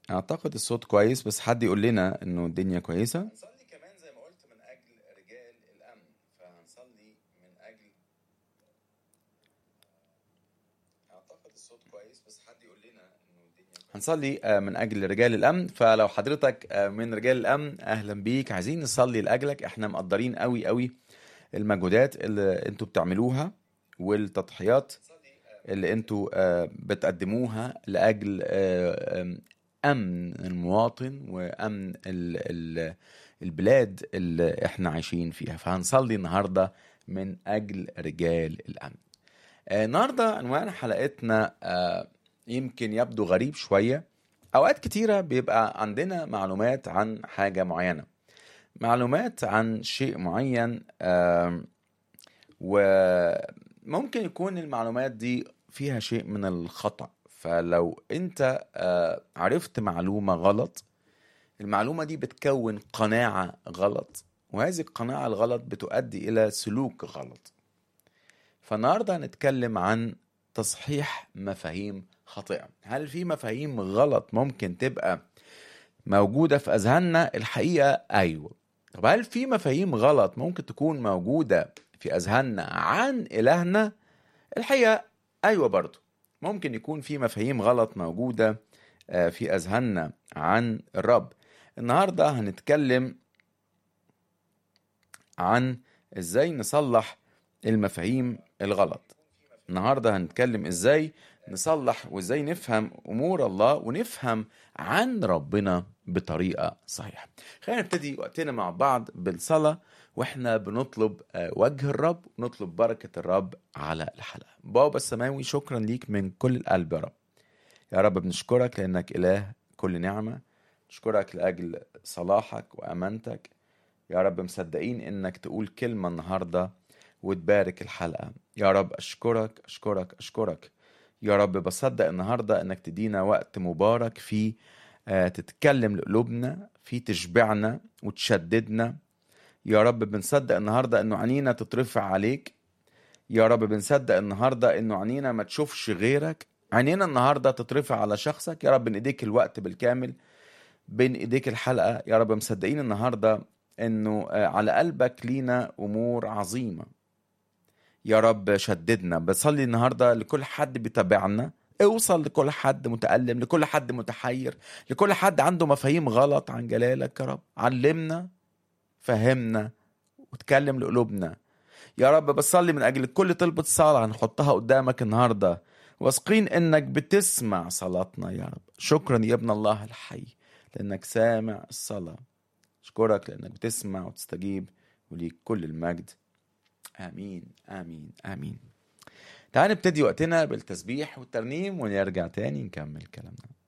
اعتقد الصوت كويس بس حد يقول لنا انه الدنيا كويسه هنصلي كمان زي ما قلت من أجل رجال الأمن فهنصلي من أجل أعتقد الصوت كويس بس حد يقول لنا إنه الدنيا كويسة هنصلي آه، من اجل رجال الامن فلو حضرتك آه، من رجال الامن اهلا بيك عايزين نصلي لاجلك احنا مقدرين قوي قوي المجهودات اللي انتوا بتعملوها والتضحيات اللي انتوا آه، بتقدموها لاجل آه، آم، امن المواطن وامن ال- ال- البلاد اللي احنا عايشين فيها فهنصلي النهارده من اجل رجال الامن آه، النهارده عنوان حلقتنا آه، يمكن يبدو غريب شويه اوقات كتيره بيبقى عندنا معلومات عن حاجه معينه معلومات عن شيء معين آم، وممكن يكون المعلومات دي فيها شيء من الخطأ فلو انت آه، عرفت معلومة غلط المعلومة دي بتكون قناعة غلط وهذه القناعة الغلط بتؤدي إلى سلوك غلط فالنهاردة هنتكلم عن تصحيح مفاهيم خاطئة هل في مفاهيم غلط ممكن تبقى موجودة في أذهاننا الحقيقة أيوة طب هل في مفاهيم غلط ممكن تكون موجودة في أذهاننا عن إلهنا الحقيقة أيوة برضو ممكن يكون في مفاهيم غلط موجودة آه، في أذهاننا عن الرب النهاردة هنتكلم عن إزاي نصلح المفاهيم الغلط النهاردة هنتكلم إزاي نصلح وإزاي نفهم أمور الله ونفهم عن ربنا بطريقة صحيحة خلينا نبتدي وقتنا مع بعض بالصلاة واحنا بنطلب آه، وجه الرب ونطلب بركة الرب على الحلقة بابا السماوي شكرا ليك من كل القلب يا رب يا رب بنشكرك لأنك إله كل نعمة نشكرك لأجل صلاحك وأمانتك يا رب مصدقين إنك تقول كلمة النهاردة وتبارك الحلقة يا رب أشكرك أشكرك أشكرك يا رب بصدق النهاردة إنك تدينا وقت مبارك فيه آه، تتكلم لقلوبنا فيه تشبعنا وتشددنا يا رب بنصدق النهاردة إنه عينينا تترفع عليك يا رب بنصدق النهاردة إنه عينينا ما تشوفش غيرك عينينا النهاردة تترفع على شخصك يا رب بين إيديك الوقت بالكامل بين إيديك الحلقة يا رب مصدقين النهاردة إنه آه، على قلبك لينا أمور عظيمة يا رب شددنا بصلي النهارده لكل حد بيتابعنا اوصل لكل حد متألم لكل حد متحير لكل حد عنده مفاهيم غلط عن جلالك يا رب علمنا فهمنا وتكلم لقلوبنا يا رب بصلي من أجل كل طلبة صلاة هنحطها قدامك النهاردة واثقين إنك بتسمع صلاتنا يا رب شكرا يا ابن الله الحي لأنك سامع الصلاة أشكرك لأنك بتسمع وتستجيب وليك كل المجد آمين آمين آمين تعال نبتدي وقتنا بالتسبيح والترنيم ونرجع تاني نكمل كلامنا